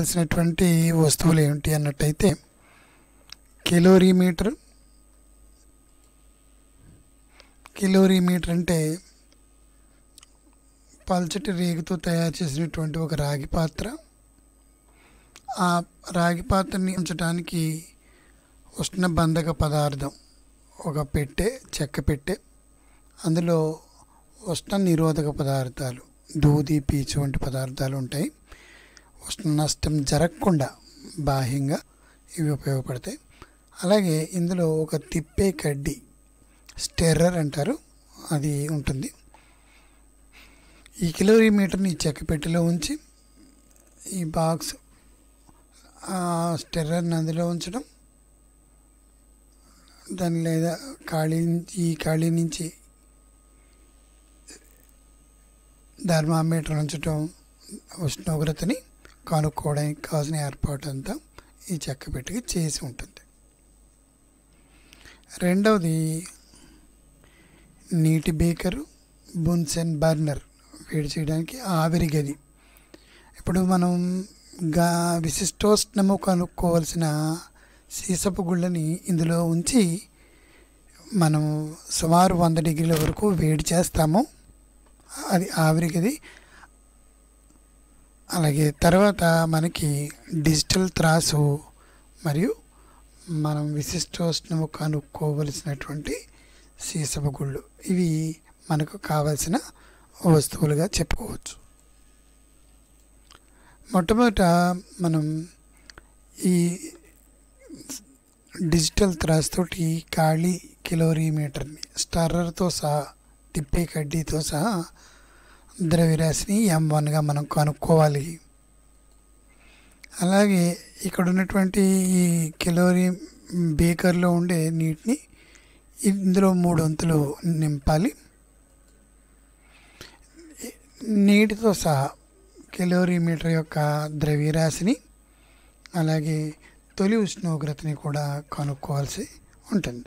కావలసినటువంటి వస్తువులు ఏమిటి అన్నట్టయితే కిలోరీమీటర్ కిలోరీమీటర్ అంటే పల్చటి రేగుతో తయారు చేసినటువంటి ఒక రాగి పాత్ర ఆ రాగి పాత్రని ఉంచడానికి ఉష్ణ బంధక పదార్థం ఒక పెట్టె చెక్క పెట్టె అందులో ఉష్ణ నిరోధక పదార్థాలు దూది పీచు వంటి పదార్థాలు ఉంటాయి ఉష్ణ నష్టం జరగకుండా బాహ్యంగా ఇవి ఉపయోగపడతాయి అలాగే ఇందులో ఒక తిప్పే కడ్డీ స్టెర్రర్ అంటారు అది ఉంటుంది ఈ కిలోమీటర్ని చెక్క పెట్టెలో ఉంచి ఈ బాక్స్ ఆ స్టెర్రర్ని అందులో ఉంచడం దాని లేదా ఖాళీ నుంచి- ఈ ఖాళీ నుంచి థర్మామీటర్ ఉంచడం ఉష్ణోగ్రతని కనుక్కోవడానికి కావాల్సిన ఏర్పాటు అంతా ఈ చెక్క పెట్టికి చేసి ఉంటుంది రెండవది నీటి బేకరు బున్సెన్ బర్నర్ వేడి చేయడానికి ఆవిరి గది ఇప్పుడు మనం గా విశిష్టోష్ణము కనుక్కోవాల్సిన సీసపు గుళ్ళని ఇందులో ఉంచి మనం సుమారు వంద డిగ్రీల వరకు వేడి చేస్తాము అది ఆవిరి గది అలాగే తర్వాత మనకి డిజిటల్ త్రాసు మరియు మనం విశిష్టోష్ణము కనుక్కోవలసినటువంటి సీసపు గుళ్ళు ఇవి మనకు కావలసిన వస్తువులుగా చెప్పుకోవచ్చు మొట్టమొదట మనం ఈ డిజిటల్ త్రాస్ తోటి ఖాళీ కిలోరీమీటర్ని స్టర్రర్తో సహా తిప్పే కడ్డీతో సహా ద్రవ్యరాశిని ఎం వన్గా మనం కనుక్కోవాలి అలాగే ఇక్కడ ఉన్నటువంటి ఈ కిలోరీ బేకర్లో ఉండే నీటిని ఇందులో మూడు వంతులు నింపాలి నీటితో సహా కిలోరీమీటర్ యొక్క ద్రవ్యరాశిని అలాగే తొలి ఉష్ణోగ్రతని కూడా కనుక్కోవాల్సి ఉంటుంది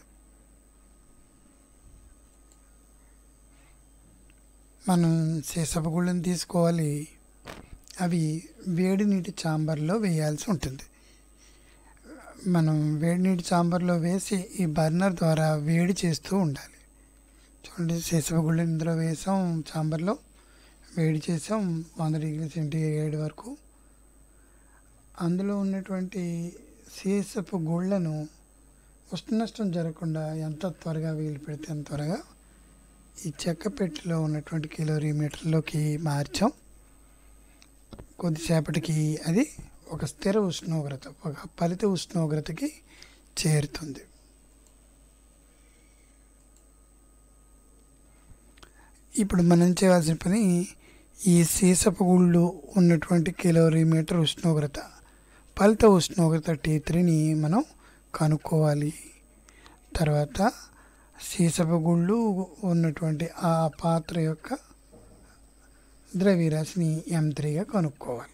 మనం సీసపు గుళ్ళని తీసుకోవాలి అవి వేడి నీటి చాంబర్లో వేయాల్సి ఉంటుంది మనం వేడి నీటి చాంబర్లో వేసి ఈ బర్నర్ ద్వారా వేడి చేస్తూ ఉండాలి చూడండి సీసపు గుళ్ళని ఇందులో వేసాం చాంబర్లో వేడి చేసాం వంద డిగ్రీ సెంటీగ్రేడ్ వరకు అందులో ఉన్నటువంటి సీసపు గుళ్ళను ఉష్ణ నష్టం జరగకుండా ఎంత త్వరగా వీలు పెడితే అంత త్వరగా ఈ చెక్క పెట్టెలో ఉన్నటువంటి కిలోమీటర్లోకి మార్చాం కొద్దిసేపటికి అది ఒక స్థిర ఉష్ణోగ్రత ఒక ఫలిత ఉష్ణోగ్రతకి చేరుతుంది ఇప్పుడు మనం చేయాల్సిన పని ఈ సీసపు గుళ్ళు ఉన్నటువంటి కిలోమీటర్ ఉష్ణోగ్రత ఫలిత ఉష్ణోగ్రత టీ త్రీని మనం కనుక్కోవాలి తర్వాత సీసపు గుళ్ళు ఉన్నటువంటి ఆ పాత్ర యొక్క ద్రవ్యరాశిని ఎం త్రీగా కనుక్కోవాలి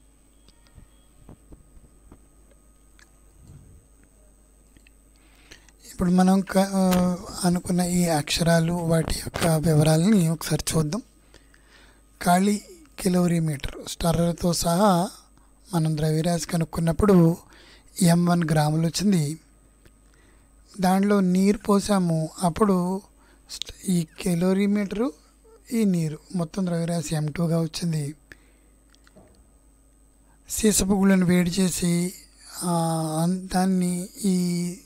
ఇప్పుడు మనం క- ఆ, అనుకున్న ఈ అక్షరాలు వాటి యొక్క వివరాలని ఒకసారి చూద్దాం ఖాళీ కిలోమీటర్ స్టర్రర్తో సహా మనం ద్రవ్యరాశి కనుక్కున్నప్పుడు ఎం వన్ గ్రాములు వచ్చింది దాంట్లో నీరు పోసాము అప్పుడు స్ట్- ఈ కిలోమీటరు ఈ నీరు మొత్తం ద్రవ్యరాశి ఎం టూగా వచ్చింది సీసపు గుళ్ళను వేడి చేసి ఆ, అన్- దాన్ని ఈ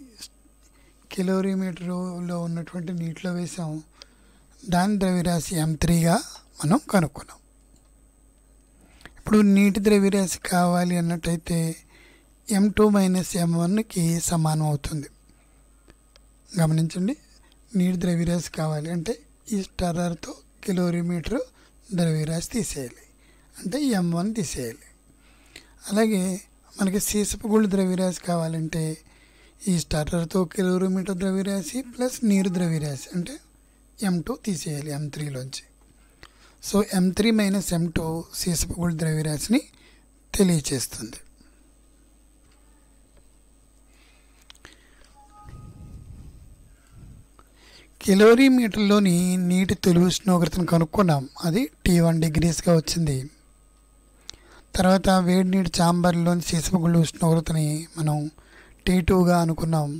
కిలోమీటరులో ఉన్నటువంటి నీటిలో వేసాం దాని ద్రవ్యరాశి ఎం త్రీగా మనం కనుక్కున్నాం ఇప్పుడు నీటి ద్రవ్యరాశి కావాలి అన్నట్టయితే ఎం టూ మైనస్ ఎం వన్కి సమానం అవుతుంది గమనించండి నీటి ద్రవ్యరాశి కావాలి అంటే ఈ స్టర్రర్తో కిలోమీటర్ ద్రవ్యరాశి తీసేయాలి అంటే ఎం వన్ తీసేయాలి అలాగే మనకి సీసపు గుళ్ళు ద్రవ్యరాశి కావాలంటే ఈ స్టార్టర్తో కిలోమీటర్ ద్రవ్యరాశి ప్లస్ నీరు ద్రవ్యరాశి అంటే ఎం టూ తీసేయాలి ఎం త్రీలోంచి so M three minus M two సీసపు గుళ్ళు ద్రవ్యరాశిని తెలియచేస్తుంది కిలోమీటర్లోని నీటి తొలి ఉష్ణోగ్రతను కనుక్కున్నాం అది టీ వన్ డిగ్రీస్గా వచ్చింది తర్వాత వేడి నీటి చాంబర్లోని సీసపు గుళ్ళు ఉష్ణోగ్రతని మనం టీ టూగా అనుకున్నాం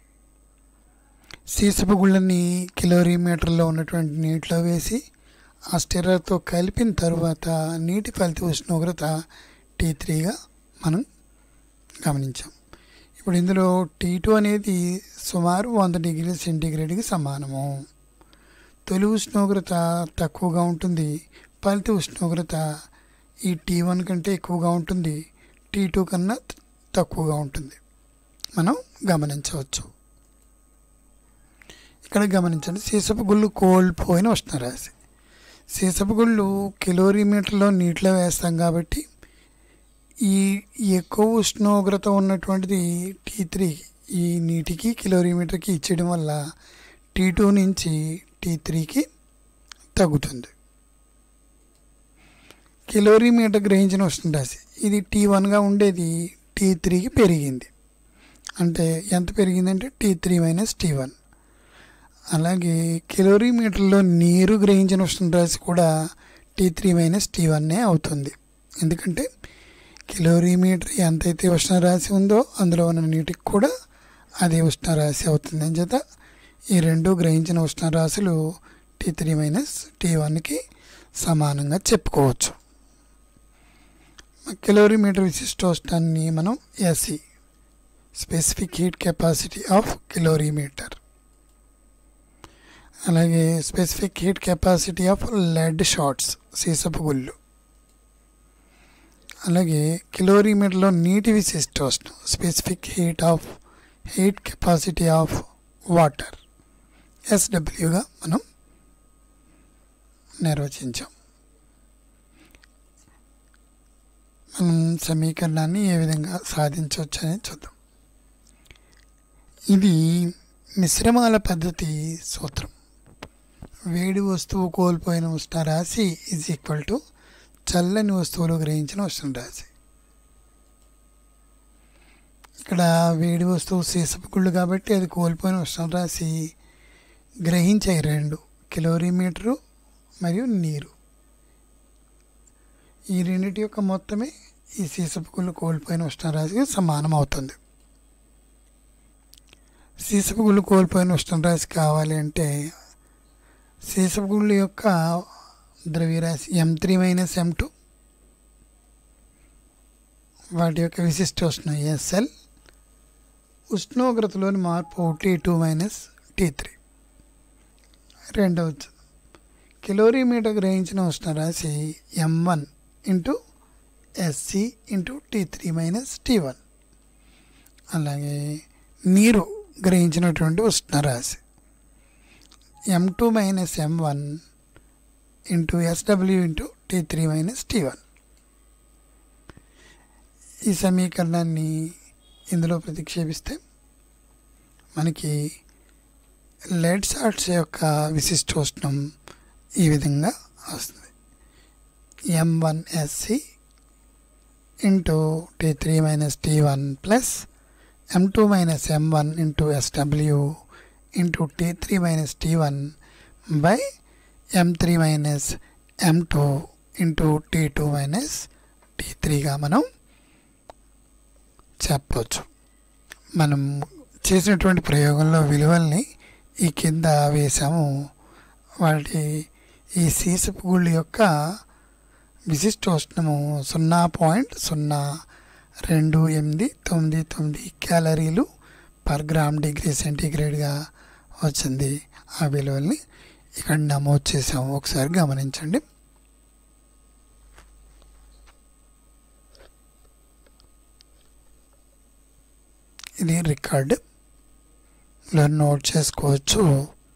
సీసపు గుళ్ళని కిలోరీమీటర్లో ఉన్నటువంటి నీటిలో వేసి ఆ స్టిర్రర్తో కలిపిన తరువాత నీటి ఫలిత ఉష్ణోగ్రత టీ త్రీగా మనం గమనించాం ఇప్పుడు ఇందులో టీ టూ అనేది సుమారు వంద డిగ్రీల సెంటీగ్రేడ్కి సమానము తొలి ఉష్ణోగ్రత తక్కువగా ఉంటుంది ఫలిత ఉష్ణోగ్రత ఈ టీ వన్ కంటే ఎక్కువగా ఉంటుంది టీ టూ కన్నా తక్కువగా ఉంటుంది మనం గమనించవచ్చు ఇక్కడ గమనించండి సీసపు గుళ్ళు కోల్పోయిన ఉష్ణరాశి సీసపు గుళ్ళు కిలోరీమీటర్లో నీటిలో వేస్తాం కాబట్టి ఈ ఎక్కువ ఉష్ణోగ్రత ఉన్నటువంటిది టీ త్రీ ఈ నీటికి కిలోరీమీటర్కి ఇచ్చేయడం వల్ల టీ టూ నుంచి టీ త్రీకి తగ్గుతుంది కిలోరీమీటర్ గ్రహించిన ఉష్ణరాశి ఇది టీ వన్గా ఉండేది టీ త్రీకి పెరిగింది అంటే ఎంత పెరిగిందంటే T three minus T one అలాగే కిలోరీమీటర్లో నీరు గ్రహించిన ఉష్ణరాశి కూడా టీ త్రీ మైనస్ టీ వన్నే అవుతుంది ఎందుకంటే కిలోరీమీటర్ ఎంతైతే ఉష్ణరాశి ఉందో అందులో ఉన్న నీటికి కూడా అదే ఉష్ణరాశి అవుతుంది అని చేత ఈ రెండు గ్రహించిన ఉష్ణరాశులు టీ త్రీ మైనస్ టీ వన్కి సమానంగా చెప్పుకోవచ్చు కిలోరీమీటర్ విశిష్టోష్ణాన్ని మనం S C specific heat capacity of calorimeter అలాగే specific heat capacity of lead shots సీసపు గుళ్ళు అలాగే కిలోరీమీటర్లో నీటి విశిష్టోష్ణం specific heat of heat capacity of water ఎస్డబ్ల్యూగా మనం నిర్వచించాం మనం సమీకరణాన్ని ఏ విధంగా సాధించవచ్చు అనేది చూద్దాం ఇది మిశ్రమాల పద్ధతి సూత్రం వేడి వస్తువు కోల్పోయిన ఉష్ణరాశి ఈజ్ ఈక్వల్ టు చల్లని వస్తువులు గ్రహించిన ఉష్ణరాశి ఇక్కడ వేడి వస్తువు సీసపు గుళ్ళు కాబట్టి అది కోల్పోయిన ఉష్ణరాశి గ్రహించాయి రెండు కిలోరీమీటరు మరియు నీరు ఈ రెండింటి యొక్క మొత్తమే ఈ సీసపు గుళ్ళు కోల్పోయిన ఉష్ణరాశికి సమానం అవుతుంది సీసపు గుళ్ళు కోల్పోయిన ఉష్ణరాశి కావాలి అంటే సీసపు గుళ్ళు యొక్క ద్రవ్యరాశి M three minus M two వాటి యొక్క విశిష్ట ఉష్ణం ఎస్ఎల్ ఉష్ణోగ్రతలోని మార్పు T two minus T three రెండవది కిలోరీమీటర్ గ్రహించిన ఉష్ణరాశి M one into S C into T three minus T one అలాగే నీరు గ్రహించినటువంటి ఉష్ణరాశి M two minus M one into S W into T three minus T one ఈ సమీకరణాన్ని ఇందులో ప్రతిక్షేపిస్తే మనకి లెడ్ సాల్ట్స్ యొక్క విశిష్టోష్ణం ఈ విధంగా వస్తుంది M one S C into T three minus T one plus M two minus M one into S W into T three minus T one by M three minus M two into T two minus T త్రీగా మనం చెప్పవచ్చు మనం చేసినటువంటి ప్రయోగంలో విలువల్ని ఈ కింద వేసాము వాటి ఈ సీసపు గుళ్ళు యొక్క విశిష్టోష్ణము సున్నా పాయింట్ సున్నా రెండు ఎనిమిది తొమ్మిది తొమ్మిది క్యాలరీలు పర్ గ్రామ్ డిగ్రీ సెంటీగ్రేడ్గా వచ్చింది ఆ విలువల్ని ఇక్కడ నమోదు చేసాము ఒకసారి గమనించండి ఇది రికార్డులో నోట్ చేసుకోవచ్చు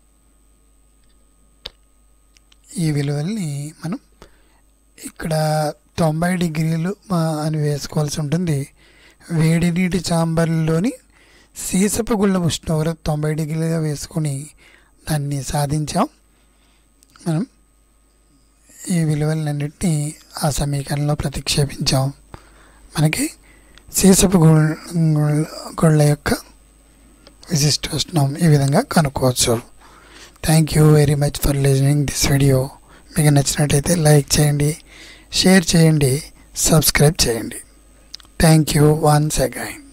ఈ విలువల్ని మనం ఇక్కడ తొంభై డిగ్రీలు అని వేసుకోవాల్సి ఉంటుంది వేడి నీటి చాంబర్లోని సీసపు గుళ్ళ ఉష్ణోగ్రత తొంభై డిగ్రీలుగా వేసుకొని దాన్ని సాధించాం మనం ఈ విలువలన్నింటినీ ఆ సమీకరణలో ప్రతిక్షేపించాం మనకి సీసపు గుళ్ళ యొక్క విశిష్టోష్ణం ఈ విధంగా కనుక్కోవచ్చు thank you very much for listening this video మీకు నచ్చినట్టయితే లైక్ చేయండి షేర్ చేయండి సబ్స్క్రైబ్ చేయండి థ్యాంక్ యూ వన్స్ అగైన్